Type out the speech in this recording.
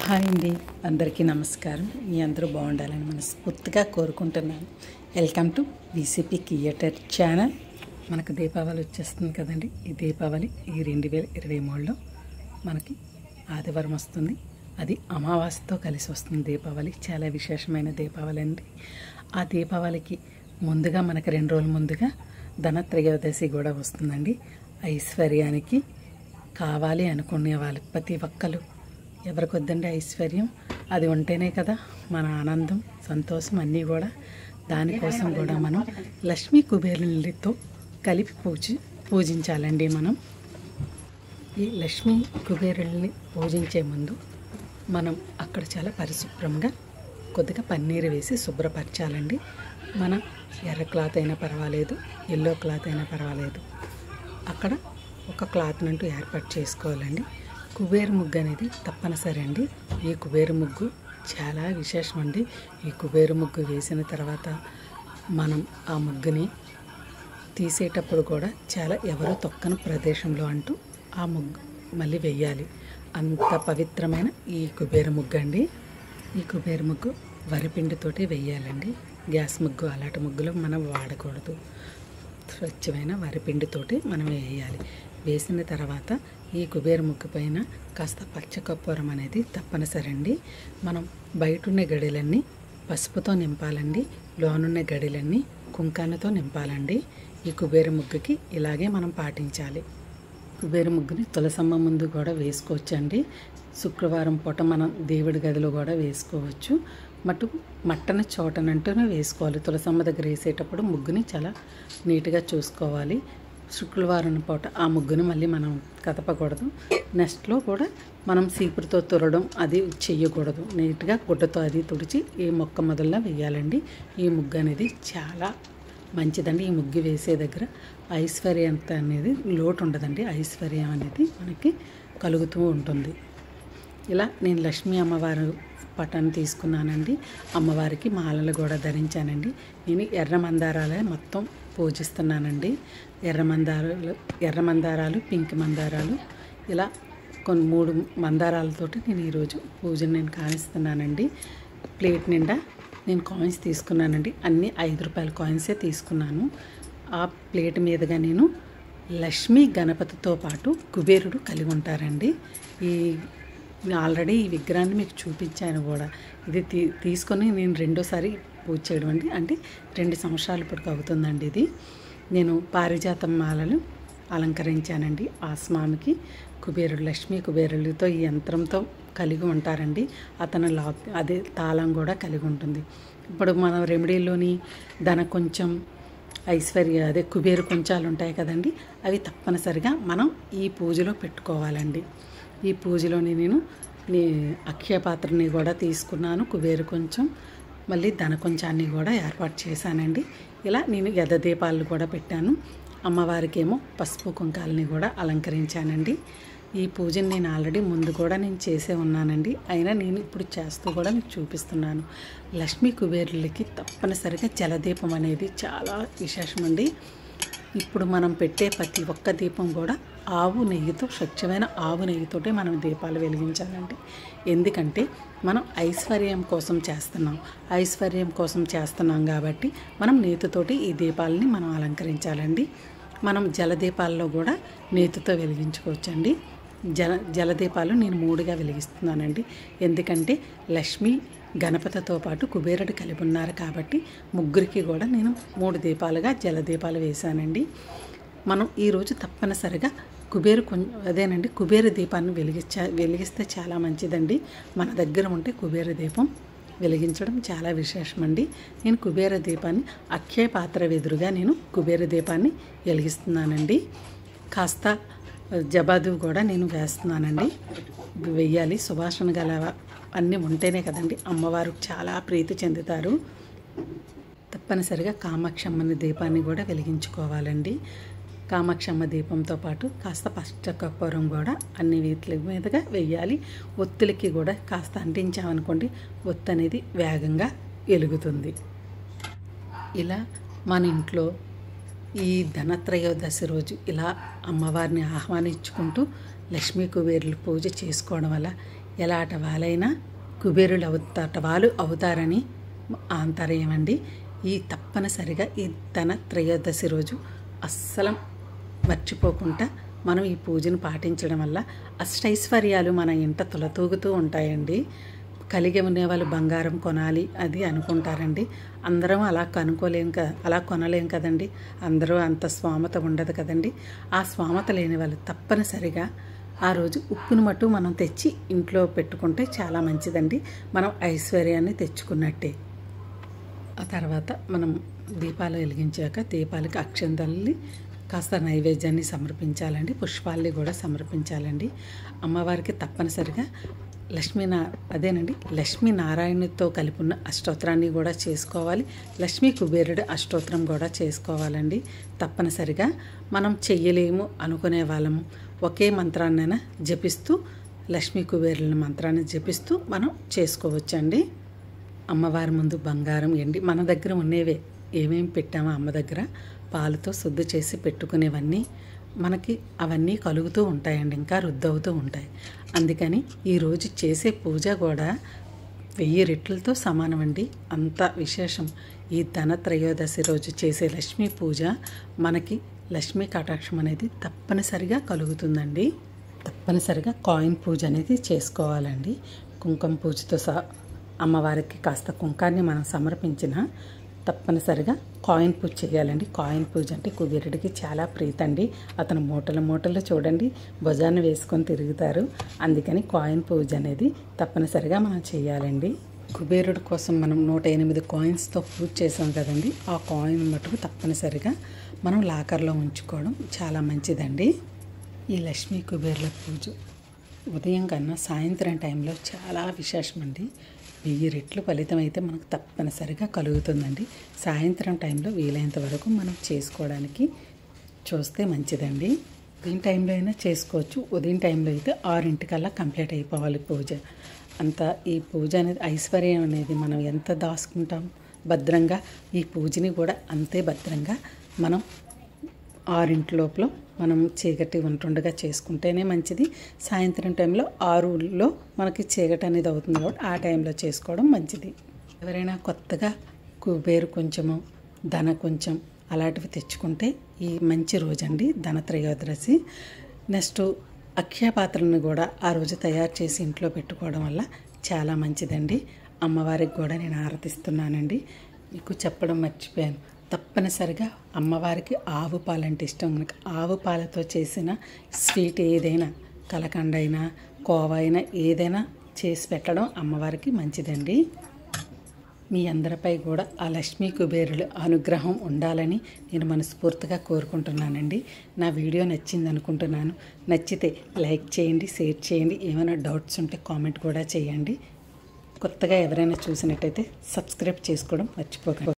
hi అండి అందరికీ నమస్కారం మీ అందరూ బాగుండాలని మనస్ఫూర్తిగా కోరుకుంటున్నాను welcome to BCP theatre channel మనకు దీపావళి వచ్చేస్తుంది కదండి ఈ దీపావళి ఈ రెండు వేల ఇరవై మూడులో మనకి ఆదివారం వస్తుంది అది అమావాస్యతో కలిసి వస్తుంది దీపావళి చాలా విశేషమైన దీపావళి అండి ఆ దీపావళికి ముందుగా మనకి రెండు రోజుల ముందుగా ధనత్రయోదశి కూడా వస్తుందండి ఐశ్వర్యానికి కావాలి అనుకునే వాళ్ళు ప్రతి ఒక్కరు ఎవరికి వద్దండి ఐశ్వర్యం అది ఉంటేనే కదా మన ఆనందం సంతోషం అన్నీ కూడా దానికోసం కూడా మనం లక్ష్మీ కుబేరులతో కలిపి పూజ పూజించాలండి మనం ఈ లక్ష్మీ కుబేరుల్ని పూజించే ముందు మనం అక్కడ చాలా పరిశుభ్రంగా కొద్దిగా పన్నీరు వేసి శుభ్రపరచాలండి మన ఎర్ర క్లాత్ అయినా పర్వాలేదు ఎల్లో క్లాత్ అయినా పర్వాలేదు అక్కడ ఒక క్లాత్ అంటూ ఏర్పాటు చేసుకోవాలండి కుబేరు ముగ్గు అనేది తప్పనిసరి అండి ఈ కుబేరు ముగ్గు చాలా విశేషం అండి ఈ కుబేరు ముగ్గు వేసిన తర్వాత మనం ఆ ముగ్గుని తీసేటప్పుడు కూడా చాలా ఎవరో తొక్కని ప్రదేశంలో అంటూ ఆ ముగ్గు మళ్ళీ వెయ్యాలి అంత పవిత్రమైన ఈ కుబేర ముగ్గు అండి ఈ కుబేర ముగ్గు వరిపిండితోటి వెయ్యాలండి గ్యాస్ ముగ్గు అలాంటి ముగ్గులు మనం వాడకూడదు స్వచ్ఛమైన వరిపిండితోటి మనం వేయాలి వేసిన తర్వాత ఈ కుబేర ముగ్గు పైన కాస్త పచ్చకర్పూరం అనేది తప్పనిసరి అండి మనం బయట ఉన్న గడిలన్నీ పసుపుతో నింపాలండి లోనున్న గడిలన్నీ కుంకాలతో నింపాలండి ఈ కుబేర ముగ్గుకి ఇలాగే మనం పాటించాలి కుబేర ముగ్గుని తులసమ్మ ముందు కూడా వేసుకోవచ్చండి శుక్రవారం పూట మనం దేవుడి గదిలో కూడా వేసుకోవచ్చు మటు మట్టన చోటనంటూనే వేసుకోవాలి తులసమ్మ దగ్గర వేసేటప్పుడు ముగ్గుని చాలా నీట్గా చూసుకోవాలి శుక్రవారం పూట ఆ ముగ్గుని మళ్ళీ మనం కదపకూడదు నెక్స్ట్లో కూడా మనం సీపురుతో తురడం అది చెయ్యకూడదు నీట్గా గుడ్డతో అది తుడిచి ఈ మొక్క మొదల్లో వేయాలండి ఈ ముగ్గు అనేది చాలా మంచిదండి ఈ ముగ్గు వేసే దగ్గర ఐశ్వర్యంత అనేది లోటు ఉండదండి ఐశ్వర్యం అనేది మనకి కలుగుతూ ఉంటుంది ఇలా నేను లక్ష్మీ అమ్మవారు పటాన్ని తీసుకున్నానండి అమ్మవారికి మాలలు కూడా ధరించానండి నేను ఎర్ర మందారాలే మొత్తం పూజిస్తున్నానండి ఎర్ర మందారాలు ఎర్ర మందారాలు పింక్ మందారాలు ఇలా కొన్ని మూడు మందారాలతోటి నేను ఈరోజు పూజను నేను కానిస్తున్నానండి ప్లేట్ నిండా నేను కాయిన్స్ తీసుకున్నానండి అన్ని ఐదు రూపాయల కాయిన్సే తీసుకున్నాను ఆ ప్లేట్ మీదుగా నేను లక్ష్మీ గణపతితో పాటు కుబేరుడు కలిగి ఉంటారండి ఈ ఆల్రెడీ ఈ విగ్రహాన్ని మీకు చూపించాను కూడా ఇది తీ తీసుకొని నేను రెండోసారి పూజ చేయడం అండి అంటే రెండు సంవత్సరాలు ఇప్పటికి అవుతుందండి ఇది నేను పారిజాతం మాలలు అలంకరించానండి ఆ స్వామికి కుబేరుడు లక్ష్మీ కుబేరుడితో ఈ యంత్రంతో కలిగి ఉంటారండి అతను లాక్ అదే తాళం కూడా కలిగి ఉంటుంది ఇప్పుడు మన రెమెడీలోని ధన కొంచెం ఐశ్వర్య అదే కుబేరు కొంచాలు ఉంటాయి కదండి అవి తప్పనిసరిగా మనం ఈ పూజలో పెట్టుకోవాలండి ఈ పూజలోని నేను నీ అక్షయ పాత్రని కూడా తీసుకున్నాను కుబేరు కొంచెం మళ్ళీ ధన కొంచాన్ని కూడా ఏర్పాటు చేశానండి ఇలా నేను యథ దీపాలు కూడా పెట్టాను అమ్మవారికి ఏమో పసుపు కుంకాలని కూడా అలంకరించానండి ఈ పూజని నేను ఆల్రెడీ ముందు కూడా నేను చేసే ఉన్నానండి అయినా నేను ఇప్పుడు చేస్తూ కూడా మీకు చూపిస్తున్నాను లక్ష్మీ కుబేరులకి తప్పనిసరిగా జలదీపం అనేది చాలా విశేషమండి ఇప్పుడు మనం పెట్టే ప్రతి ఒక్క దీపం కూడా ఆవు నెయ్యితో స్వచ్ఛమైన ఆవు నెయ్యితోటే మనం దీపాలు వెలిగించాలండి ఎందుకంటే మనం ఐశ్వర్యం కోసం చేస్తున్నాం ఐశ్వర్యం కోసం చేస్తున్నాం కాబట్టి మనం నేతితోటి ఈ దీపాలని మనం అలంకరించాలండి మనం జలదీపాల్లో కూడా నేతితో వెలిగించుకోవచ్చండి జల జలదీపాలు నేను మూడుగా వెలిగిస్తున్నానండి ఎందుకంటే లక్ష్మి గణపతితో పాటు కుబేరుడు కలిపి ఉన్నారు కాబట్టి ముగ్గురికి కూడా నేను మూడు దీపాలుగా జలదీపాలు వేశానండి మనం ఈరోజు తప్పనిసరిగా కుబేరు కొంచెం అదేనండి కుబేర దీపాన్ని వెలిగించ వెలిగిస్తే చాలా మంచిదండి మన దగ్గర ఉంటే కుబేర దీపం వెలిగించడం చాలా విశేషమండి నేను కుబేర దీపాన్ని అక్షయ పాత్ర ఎదురుగా నేను కుబేర దీపాన్ని వెలిగిస్తున్నానండి కాస్త జబాదు కూడా నేను వేస్తున్నానండి వెయ్యాలి సుభాషణ గల అన్నీ ఉంటేనే కదండి అమ్మవారు చాలా ప్రీతి చెందుతారు తప్పనిసరిగా కామాక్షమ్మని దీపాన్ని కూడా వెలిగించుకోవాలండి కామాక్షమ్మ దీపంతో పాటు కాస్త పచ్చకర్పూరం కూడా అన్ని వీటి మీదుగా వెయ్యాలి ఒత్తులకి కూడా కాస్త అంటించామనుకోండి ఒత్తు అనేది వేగంగా వెలుగుతుంది ఇలా మన ఇంట్లో ఈ ధనత్రయోదశి రోజు ఇలా అమ్మవారిని ఆహ్వానించుకుంటూ లక్ష్మీ కుబేరులు పూజ చేసుకోవడం వల్ల ఎలాట వాళ్ళైనా కుబేరులు అవుతాట వాళ్ళు అవుతారని ఆంతర్యమండి ఈ తప్పనిసరిగా ఈ ధన త్రయోదశి రోజు అస్సలు మర్చిపోకుండా మనం ఈ పూజను పాటించడం వల్ల అష్టైశ్వర్యాలు మన ఇంట తులతూగుతూ ఉంటాయండి కలిగి ఉండేవాళ్ళు బంగారం కొనాలి అది అనుకుంటారండి అందరం అలా కనుక్కోలేం కదా అలా కొనలేం కదండి అందరూ అంత స్వామత ఉండదు కదండి ఆ స్వామత లేని వాళ్ళు తప్పనిసరిగా ఆ రోజు ఉప్పును మట్టు మనం తెచ్చి ఇంట్లో పెట్టుకుంటే చాలా మంచిదండి మనం ఐశ్వర్యాన్ని తెచ్చుకున్నట్టే ఆ తర్వాత మనం దీపాలు వెలిగించాక దీపాలకి అక్షంతల్ని కాస్త నైవేద్యాన్ని సమర్పించాలండి పుష్పాల్ని కూడా సమర్పించాలండి అమ్మవారికి తప్పనిసరిగా లక్ష్మీనా అదేనండి లక్ష్మీనారాయణతో కలిపి ఉన్న అష్టోత్తరాన్ని కూడా చేసుకోవాలి లక్ష్మీ కుబేరుడు అష్టోత్తరం కూడా చేసుకోవాలండి తప్పనిసరిగా మనం చెయ్యలేము అనుకునే వాళ్ళము ఒకే మంత్రాన్నైనా జపిస్తూ లక్ష్మీ కుబేరుల మంత్రాన్ని జపిస్తూ మనం చేసుకోవచ్చండి అమ్మవారి ముందు బంగారం ఎండి మన దగ్గర ఉండేవే ఏమేమి పెట్టామో అమ్మ దగ్గర పాలతో శుద్ధి చేసి పెట్టుకునేవన్నీ మనకి అవన్నీ కలుగుతూ ఉంటాయండి ఇంకా రుద్దవుతూ ఉంటాయి అందుకని ఈరోజు చేసే పూజ కూడా వెయ్యి రెట్లతో సమానమండి అంత విశేషం ఈ ధన త్రయోదశి రోజు చేసే లక్ష్మీ పూజ మనకి లక్ష్మీ కటాక్షం అనేది తప్పనిసరిగా కలుగుతుందండి తప్పనిసరిగా కాయిన్ పూజ అనేది చేసుకోవాలండి కుంకుమ పూజతో సహా అమ్మవారికి కాస్త కుంకాన్ని మనం సమర్పించిన తప్పనిసరిగా కాయిన్ పూజ చేయాలండి కాయిన్ పూజ అంటే కుబేరుడికి చాలా ప్రీతండి అతను మూటల మూటలు చూడండి భుజాన్ని వేసుకొని తిరుగుతారు అందుకని కాయిన్ పూజ అనేది తప్పనిసరిగా మనం చేయాలండి కుబేరుడి కోసం మనం నూట ఎనిమిది కాయిన్స్తో పూజ చేసాం కదండి ఆ కాయిన్ మటుకు తప్పనిసరిగా మనం లాకర్లో ఉంచుకోవడం చాలా మంచిదండి ఈ లక్ష్మీ కుబేర్ల పూజ ఉదయం కన్నా సాయంత్రం టైంలో చాలా విశేషం అండి వెయ్యి రెట్లు ఫలితం అయితే మనకు తప్పనిసరిగా కలుగుతుందండి సాయంత్రం టైంలో వీలైనంత వరకు మనం చేసుకోవడానికి చూస్తే మంచిదండి ఉదయం టైంలో అయినా చేసుకోవచ్చు ఉదయం టైంలో అయితే ఆరింటికల్లా కంప్లీట్ అయిపోవాలి పూజ అంత ఈ పూజ అనేది ఐశ్వర్యం అనేది మనం ఎంత దాచుకుంటాం భద్రంగా ఈ పూజని కూడా అంతే భద్రంగా మనం ఆరింటి లోపల మనం చీకటి ఉంటుండగా చేసుకుంటేనే మంచిది సాయంత్రం టైంలో ఆరులో మనకి చీకటి అనేది అవుతుంది కాబట్టి ఆ టైంలో చేసుకోవడం మంచిది ఎవరైనా కొత్తగా కుబేరు కొంచెము ధన కొంచెం అలాంటివి తెచ్చుకుంటే ఈ మంచి రోజండి ధన త్రయోదశి నెక్స్ట్ అక్షయ పాత్రలను కూడా ఆ రోజు తయారు చేసి ఇంట్లో పెట్టుకోవడం వల్ల చాలా మంచిదండి అమ్మవారికి కూడా నేను ఆరతిస్తున్నానండి మీకు చెప్పడం మర్చిపోయాను తప్పనిసరిగా అమ్మవారికి ఆవు పాలంటే ఇష్టం మనకు ఆవు పాలతో చేసిన స్వీట్ ఏదైనా కలకండ అయినా కోవా అయినా ఏదైనా చేసి పెట్టడం అమ్మవారికి మంచిదండి మీ అందరిపై కూడా ఆ లక్ష్మీ కుబేరుల అనుగ్రహం ఉండాలని నేను మనస్ఫూర్తిగా కోరుకుంటున్నానండి నా వీడియో నచ్చింది అనుకుంటున్నాను నచ్చితే లైక్ చేయండి షేర్ చేయండి ఏమైనా డౌట్స్ ఉంటే కామెంట్ కూడా చేయండి కొత్తగా ఎవరైనా చూసినట్టయితే సబ్స్క్రైబ్ చేసుకోవడం మర్చిపోకండి